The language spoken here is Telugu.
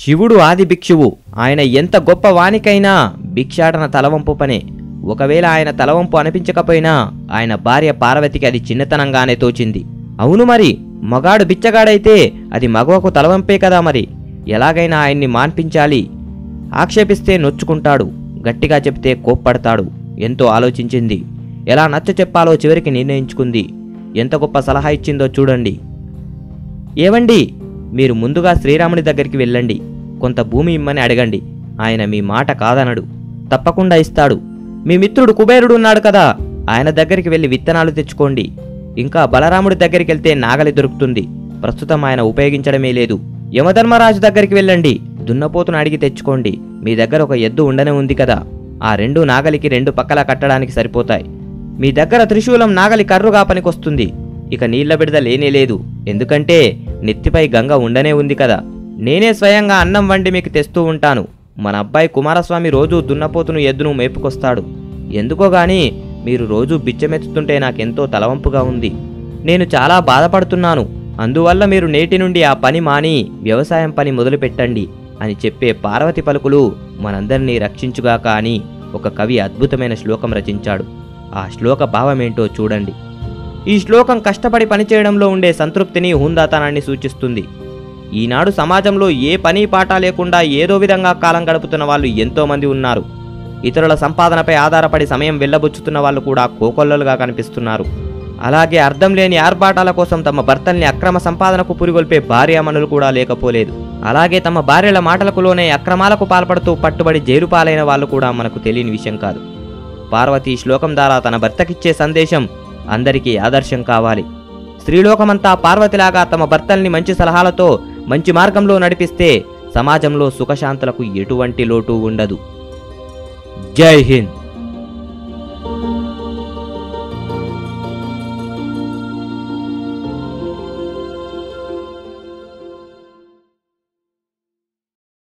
శివుడు ఆది భిక్షువు ఆయన ఎంత గొప్ప వానికైనా భిక్షాటన తలవంపు పనే ఒకవేళ ఆయన తలవంపు అనిపించకపోయినా ఆయన భార్య పార్వతికి అది చిన్నతనంగానే తోచింది అవును మరి మగాడు బిచ్చగాడైతే అది మగవకు తలవంపే కదా మరి ఎలాగైనా ఆయన్ని మాన్పించాలి ఆక్షేపిస్తే నొచ్చుకుంటాడు గట్టిగా చెప్తే కోప్పడతాడు ఎంతో ఆలోచించింది ఎలా నచ్చ చెప్పాలో చివరికి నిర్ణయించుకుంది ఎంత గొప్ప సలహా ఇచ్చిందో చూడండి ఏవండి మీరు ముందుగా శ్రీరాముని దగ్గరికి వెళ్ళండి కొంత భూమి ఇమ్మని అడగండి ఆయన మీ మాట కాదనడు తప్పకుండా ఇస్తాడు మీ మిత్రుడు కుబేరుడు ఉన్నాడు కదా ఆయన దగ్గరికి వెళ్ళి విత్తనాలు తెచ్చుకోండి ఇంకా బలరాముడి దగ్గరికి వెళ్తే నాగలి దొరుకుతుంది ప్రస్తుతం ఆయన ఉపయోగించడమే లేదు యమధర్మరాజు దగ్గరికి వెళ్ళండి దున్నపోతును అడిగి తెచ్చుకోండి మీ దగ్గర ఒక ఎద్దు ఉండనే ఉంది కదా ఆ రెండు నాగలికి రెండు పక్కల కట్టడానికి సరిపోతాయి మీ దగ్గర త్రిశూలం నాగలి కర్రుగా పనికొస్తుంది ఇక నీళ్ల బిడద లేనే లేదు ఎందుకంటే నెత్తిపై గంగ ఉండనే ఉంది కదా నేనే స్వయంగా అన్నం వండి మీకు తెస్తూ ఉంటాను మన అబ్బాయి కుమారస్వామి రోజూ దున్నపోతును ఎద్దును మేపుకొస్తాడు ఎందుకో గాని మీరు రోజూ బిచ్చమెత్తుతుంటే నాకెంతో తలవంపుగా ఉంది నేను చాలా బాధపడుతున్నాను అందువల్ల మీరు నేటి నుండి ఆ పని మాని వ్యవసాయం పని మొదలుపెట్టండి అని చెప్పే పార్వతి పలుకులు మనందరినీ రక్షించుగాక అని ఒక కవి అద్భుతమైన శ్లోకం రచించాడు ఆ శ్లోక భావమేంటో చూడండి ఈ శ్లోకం కష్టపడి పనిచేయడంలో ఉండే సంతృప్తిని హుందాతనాన్ని సూచిస్తుంది ఈనాడు సమాజంలో ఏ పని పాట లేకుండా ఏదో విధంగా కాలం గడుపుతున్న వాళ్ళు ఎంతోమంది ఉన్నారు ఇతరుల సంపాదనపై ఆధారపడి సమయం వెళ్ళబుచ్చుతున్న వాళ్ళు కూడా కోకొల్లలుగా కనిపిస్తున్నారు అలాగే అర్థం లేని ఆర్భాటాల కోసం తమ భర్తల్ని అక్రమ సంపాదనకు పురిగొల్పే భార్యామణులు కూడా లేకపోలేదు అలాగే తమ భార్యల మాటలకులోనే అక్రమాలకు పాల్పడుతూ పట్టుబడి జైలు పాలైన వాళ్ళు కూడా మనకు తెలియని విషయం కాదు పార్వతి ఈ శ్లోకం ద్వారా తన భర్తకిచ్చే సందేశం అందరికీ ఆదర్శం కావాలి స్త్రీలోకమంతా పార్వతిలాగా తమ భర్తల్ని మంచి సలహాలతో మంచి మార్గంలో నడిపిస్తే సమాజంలో సుఖశాంతులకు ఎటువంటి లోటు ఉండదు జై హింద్